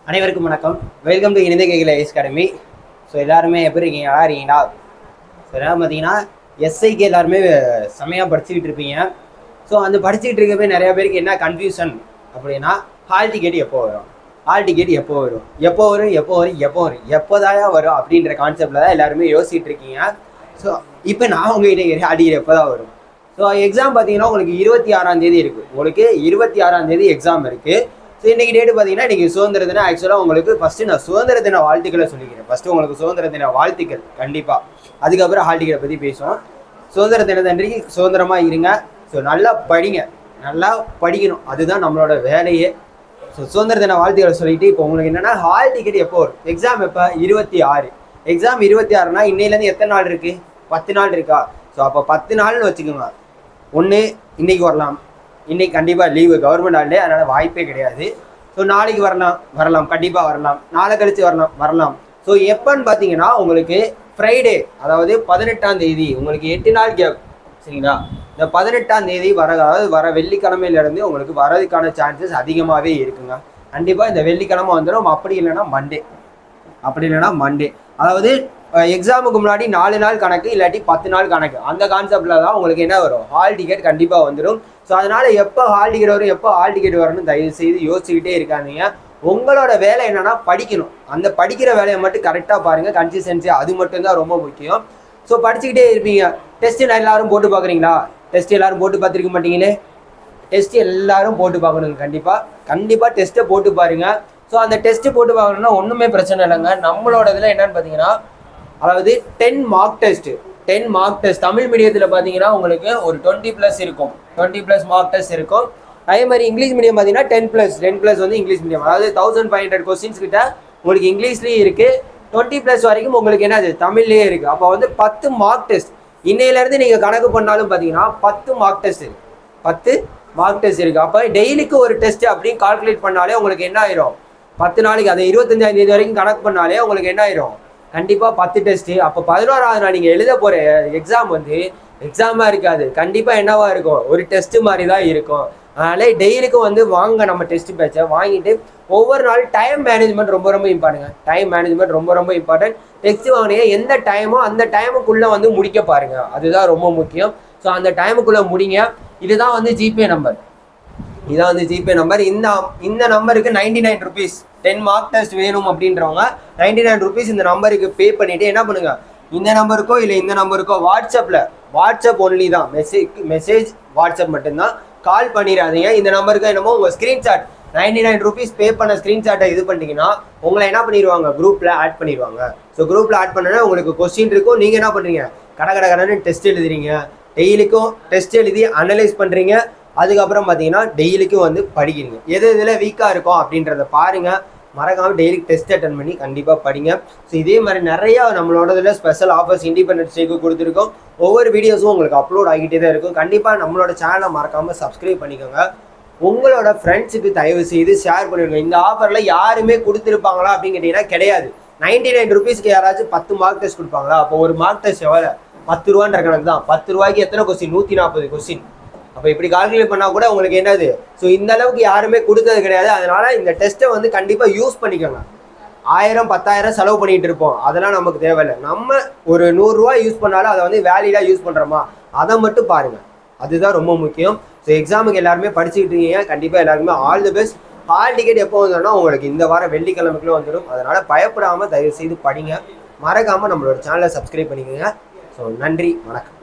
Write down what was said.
அனைவருக்கும் வணக்கம் welcome to இணைந்த கைகள் ஐஸ் அகாடமி ஸோ எல்லாருமே எப்படி இருக்கீங்க நல்லா இருக்கீங்களா ஸோ எல்லாம் பார்த்தீங்கன்னா எஸ்ஐக்கு எல்லாருமே செம்மையாக படிச்சுக்கிட்டு இருப்பீங்க ஸோ அந்த படிச்சுக்கிட்டு இருக்கப்பே நிறைய பேருக்கு என்ன கன்ஃபியூஷன் அப்படின்னா ஹால் டிக்கெட் எப்போ வரும் ஹால் டிக்கெட் எப்போ வரும் எப்போ வரும் எப்போ வரும் எப்போ வரும் எப்போதாயா வரும் அப்படின்ற கான்செப்டில் தான் எல்லாருமே யோசிச்சுட்டு இருக்கீங்க ஸோ இப்போ நான் உங்ககிட்ட கேட்குறேன் ஹால் டிக்கெட் எப்போ தான் வரும் ஸோ எக்ஸாம் பார்த்தீங்கன்னா உங்களுக்கு இருபத்தி ஆறாம் தேதி இருக்குது உங்களுக்கு இருபத்தி ஆறாம் தேதி எக்ஸாம் இருக்குது ஸோ இன்னைக்கு டேட் பார்த்தீங்கன்னா இன்னைக்கு சுதந்திர தினம் ஆக்சுவலாக உங்களுக்கு ஃபஸ்ட்டு நான் சுதந்திர தின வாழ்த்துக்களை சொல்லிக்கிறேன் ஃபஸ்ட்டு உங்களுக்கு சுதந்திர தின வாழ்த்துக்கள் கண்டிப்பாக அதுக்கப்புறம் ஹால் டிக்கெட்டை பற்றி பேசுவோம் சுதந்திர தினத்தன்றைக்கு சுதந்திரமாக இருங்க ஸோ நல்லா படிங்க நல்லா படிக்கணும் அதுதான் நம்மளோட வேலையே ஸோ சுதந்திர தின வாழ்த்துக்களை சொல்லிட்டு இப்போ உங்களுக்கு என்னன்னா ஹால் டிக்கெட் எப்போ வரும் எக்ஸாம் எப்போ இருபத்தி ஆறு எக்ஸாம் இருபத்தி ஆறுனா இன்னையிலேருந்து எத்தனை நாள் இருக்கு பத்து நாள் இருக்கா ஸோ அப்போ பத்து நாள்னு வச்சுக்கோங்க ஒன்று இன்னைக்கு வரலாம் இன்னைக்கு கண்டிப்பாக லீவு கவர்மெண்ட் ஹாலிடே அதனால் வாய்ப்பே கிடையாது ஸோ நாளைக்கு வரலாம் வரலாம் கண்டிப்பாக வரலாம் நாளை கழிச்சு வரலாம் வரலாம் ஸோ எப்போன்னு பார்த்தீங்கன்னா உங்களுக்கு ஃப்ரைடே அதாவது பதினெட்டாம் தேதி உங்களுக்கு எட்டு நாள் கேப் சரிங்களா இந்த பதினெட்டாம் தேதி வர அதாவது வர வெள்ளிக்கிழமையிலேருந்து உங்களுக்கு வரதுக்கான சான்சஸ் அதிகமாகவே இருக்குங்க கண்டிப்பாக இந்த வெள்ளிக்கிழமை வந்துடும் அப்படி இல்லைன்னா மண்டே அப்படி இல்லைன்னா மண்டே அதாவது எக்ஸாமுக்கு முன்னாடி நாலு நாள் கணக்கு இல்லாட்டி பத்து நாள் கணக்கு அந்த கான்செப்டில் தான் உங்களுக்கு என்ன வரும் ஹால் டிக்கெட் கண்டிப்பாக வந்துடும் ஸோ அதனால் எப்போ ஹால் டிக்கெட் வரும் எப்போ ஹால் டிக்கெட் வரும்னு தயவு செய்து யோசிச்சுக்கிட்டே இருக்காதீங்க உங்களோட வேலை என்னன்னா படிக்கணும் அந்த படிக்கிற வேலையை மட்டும் கரெக்டாக பாருங்கள் கன்சிஸ்டன்சி அது மட்டும்தான் ரொம்ப முக்கியம் ஸோ படிச்சுக்கிட்டே இருப்பீங்க டெஸ்ட் எல்லாரும் போட்டு பார்க்குறீங்களா டெஸ்ட் எல்லாரும் போட்டு பார்த்துருக்க மாட்டீங்களே டெஸ்ட் எல்லாரும் போட்டு பார்க்கணுங்க கண்டிப்பாக கண்டிப்பாக டெஸ்ட்டை போட்டு பாருங்க ஸோ அந்த டெஸ்ட்டு போட்டு பார்க்கணும்னா ஒன்றுமே பிரச்சனை இல்லைங்க நம்மளோட இதில் என்னன்னு பார்த்தீங்கன்னா அதாவது ten mark test ten mark test Tamil மீடியத்தில் பார்த்தீங்கன்னா உங்களுக்கு ஒரு டுவெண்ட்டி ப்ளஸ் இருக்கும் டுவெண்ட்டி ப்ளஸ் மார்க் டெஸ்ட் இருக்கும் அதே மாதிரி இங்கிலீஷ் மீடியம் பார்த்தீங்கன்னா டென் ப்ளஸ் டென் ப்ளஸ் வந்து இங்கிலீஷ் மீடியம் அதாவது தௌசண்ட் ஃபைவ் ஹண்ட்ரட் கொஸ்டின்ஸ் கிட்ட உங்களுக்கு இங்கிலீஷ்லேயும் இருக்குது டுவெண்ட்டி ப்ளஸ் வரைக்கும் உங்களுக்கு என்னது தமிழ்லேயே இருக்குது அப்போ வந்து பத்து மார்க் டெஸ்ட் இன்னையிலேருந்து நீங்கள் கணக்கு பண்ணாலும் பார்த்தீங்கன்னா பத்து மார்க் டெஸ்ட் இருக்கு பத்து மார்க் டெஸ்ட் இருக்குது அப்போ டெய்லிக்கு ஒரு டெஸ்ட் அப்படின்னு கால்குலேட் பண்ணாலே உங்களுக்கு என்ன ஆயிரும் பத்து நாளைக்கு அதை இருபத்தஞ்சாம் தேதி வரைக்கும் கணக்கு பண்ணாலே உங்களுக்கு என்ன ஆயிரும் கண்டிப்பாக பத்து டெஸ்ட்டு அப்போ பதினோராவது நாள் நீங்கள் எழுத போகிற எக்ஸாம் வந்து எக்ஸாமாக இருக்காது கண்டிப்பாக என்னவா இருக்கும் ஒரு டெஸ்ட் மாதிரி தான் இருக்கும் அதனால டெய்லிக்கும் வந்து வாங்க நம்ம டெஸ்ட் பேட்சை வாங்கிட்டு ஒவ்வொரு நாள் டைம் மேனேஜ்மெண்ட் ரொம்ப ரொம்ப இம்பார்ட்டுங்க டைம் மேனேஜ்மெண்ட் ரொம்ப ரொம்ப இம்பார்ட்டன்ட் டெஸ்ட் வாங்கினீங்க எந்த டைமோ அந்த டைமுக்குள்ளே வந்து முடிக்க பாருங்க அதுதான் ரொம்ப முக்கியம் ஸோ அந்த டைமுக்குள்ளே முடிங்க இதுதான் வந்து ஜிபே நம்பர் இதான் வந்து ஜிபே நம்பர் இந்த இந்த நம்பருக்கு ninety nine rupees ten mark test வேணும் அப்படின்றவங்க நைன்டி நைன் ருபீஸ் இந்த நம்பருக்கு பே பண்ணிட்டு என்ன பண்ணுங்க இந்த நம்பருக்கோ இல்லை இந்த நம்பருக்கோ வாட்ஸ்அப்பில் வாட்ஸ்அப் ஒன்லி தான் மெசேஜ் மெசேஜ் வாட்ஸ்அப் மட்டும்தான் கால் பண்ணிடாதீங்க இந்த நம்பருக்கு என்னமோ உங்கள் screenshot ninety nine rupees pay பண்ண ஸ்க்ரீன்ஷாட்டை இது பண்ணிட்டீங்கன்னா உங்களை என்ன பண்ணிடுவாங்க குரூப்பில் ஆட் பண்ணிடுவாங்க ஸோ குரூப்பில் ஆட் பண்ணனா உங்களுக்கு கொஸ்டின் இருக்கும் நீங்கள் என்ன பண்ணுறீங்க கட கட கடன்னு டெஸ்ட் எழுதுறீங்க டெய்லிக்கும் டெஸ்ட் எழுதி அனலைஸ் பண்ணுறீங்க அதுக்கப்புறம் பார்த்தீங்கன்னா டெய்லிக்கும் வந்து படிக்கிறீங்க எது இதில் வீக்காக இருக்கும் அப்படின்றத பாருங்கள் மறக்காமல் டெய்லி டெஸ்ட் அட்டன் பண்ணி கண்டிப்பாக படிங்க ஸோ இதே மாதிரி நிறையா நம்மளோட இதில் ஸ்பெஷல் ஆஃபர்ஸ் இண்டிபெண்டன்ஸ் டேக்கு கொடுத்துருக்கோம் ஒவ்வொரு வீடியோஸும் உங்களுக்கு அப்லோட் ஆகிட்டே தான் இருக்கும் கண்டிப்பாக நம்மளோட சேனலை மறக்காமல் சப்ஸ்கிரைப் பண்ணிக்கோங்க உங்களோட ஃப்ரெண்ட்ஸுக்கு தயவு செய்து ஷேர் பண்ணிடுங்க இந்த ஆஃபரில் யாருமே கொடுத்துருப்பாங்களா அப்படின்னு கேட்டிங்கன்னா கிடையாது நைன்டி நைன் ருபீஸ்க்கு யாராச்சும் பத்து மார்க் டெஸ்ட் கொடுப்பாங்களா அப்போ ஒரு மார்க் டெஸ்ட் எவ்வளோ பத்து ரூபான்ற கணக்கு தான் பத்து ரூபாய்க்கு எத்தனை கொஸ்டின் நூற்றி நாற்பது கொஸ்டின் அப்போ இப்படி கால்குலேட் பண்ணால் கூட உங்களுக்கு என்னது ஸோ இந்த அளவுக்கு யாருமே கொடுத்தது கிடையாது அதனால இந்த டெஸ்ட்டை வந்து கண்டிப்பாக யூஸ் பண்ணிக்கோங்க ஆயிரம் பத்தாயிரம் செலவு பண்ணிட்டு இருப்போம் அதெல்லாம் நமக்கு தேவையில்லை நம்ம ஒரு நூறுரூவா யூஸ் பண்ணாலும் அதை வந்து வேலிடாக யூஸ் பண்ணுறோமா அதை மட்டும் பாருங்கள் அதுதான் ரொம்ப முக்கியம் ஸோ எக்ஸாமுக்கு எல்லாருமே படிச்சுக்கிட்டு இருக்கீங்க கண்டிப்பாக எல்லாருக்குமே all the best hall ticket எப்போ வந்தோம்னா உங்களுக்கு இந்த வாரம் வெள்ளிக்கிழமைக்குள்ள வந்துடும் அதனால் பயப்படாமல் தயவு செய்து படிங்க மறக்காமல் நம்மளோட சேனலை சப்ஸ்கிரைப் பண்ணிக்கோங்க ஸோ நன்றி வணக்கம்